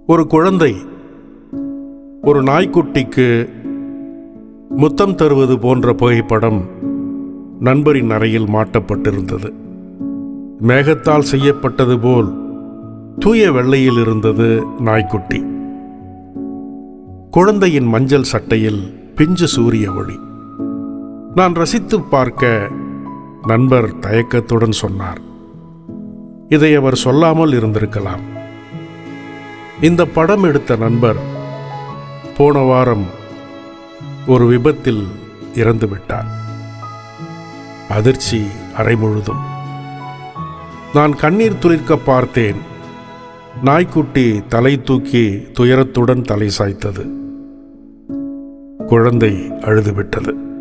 ஒரு குழந்தை ஒரு நாய்க்குட்டிக்கு முத்தம் தருவது போன்ற புகைப்படம் நண்பரின் அறையில் மாட்டப்பட்டிருந்தது மேகத்தால் செய்யப்பட்டது போல் தூய வெள்ளையில் இருந்தது நாய்க்குட்டி குழந்தையின் மஞ்சள் சட்டையில் பிஞ்சு சூரிய ஒளி நான் ரசித்து பார்க்க நண்பர் தயக்கத்துடன் சொன்னார் இதை அவர் சொல்லாமல் இருந்திருக்கலாம் இந்த படம் எடுத்த நண்பர் போன வாரம் ஒரு விபத்தில் இறந்து விட்டார் அதிர்ச்சி அறை முழுதும் நான் கண்ணீர் துளிர்க்க பார்த்தேன் நாய்க்குட்டி தலை தூக்கி துயரத்துடன் தலை சாய்த்தது குழந்தை அழுதுவிட்டது